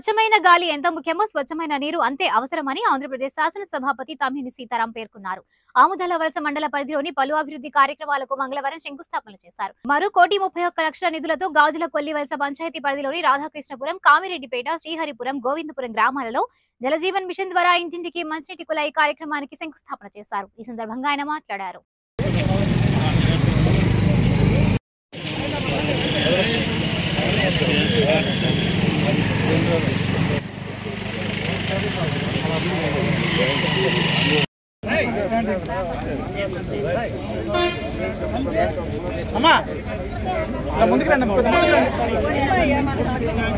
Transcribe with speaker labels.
Speaker 1: స్వచ్ఛమైన గాలి ఎంత ముఖ్యమో స్వచ్ఛమైన నీరు అంతే అవసరమని ఆంధ్రప్రదేశ్ శాసనసభాపతి తమ్మినేని సీతారాం పేర్కొన్నారు ఆముదాల వలస మండల పరిధిలోని పలు అభివృద్ధి కార్యక్రమాలకు మంగళవారం శంకుస్థాపన చేశారు మరో కోటి ముప్పై ఒక్క లక్షల నిధులతో గాజుల కొల్లి వలస పంచాయతీ పరిధిలోని రాధాకృష్ణపురం కామిరెడ్డిపేట శ్రీహరిపురం గోవిందపురం గ్రామాలలో జలజీవన్ మిషన్ ద్వారా ఇంటింటికి మంచినీటి కుళాయి కార్యక్రమానికి శంకుస్థాపన చేశారు ఈ సందర్భంగా ఆయన మాట్లాడారు
Speaker 2: అమ్మా ఇలా ముందుకు రండి కొంచెం ముందుకు రండి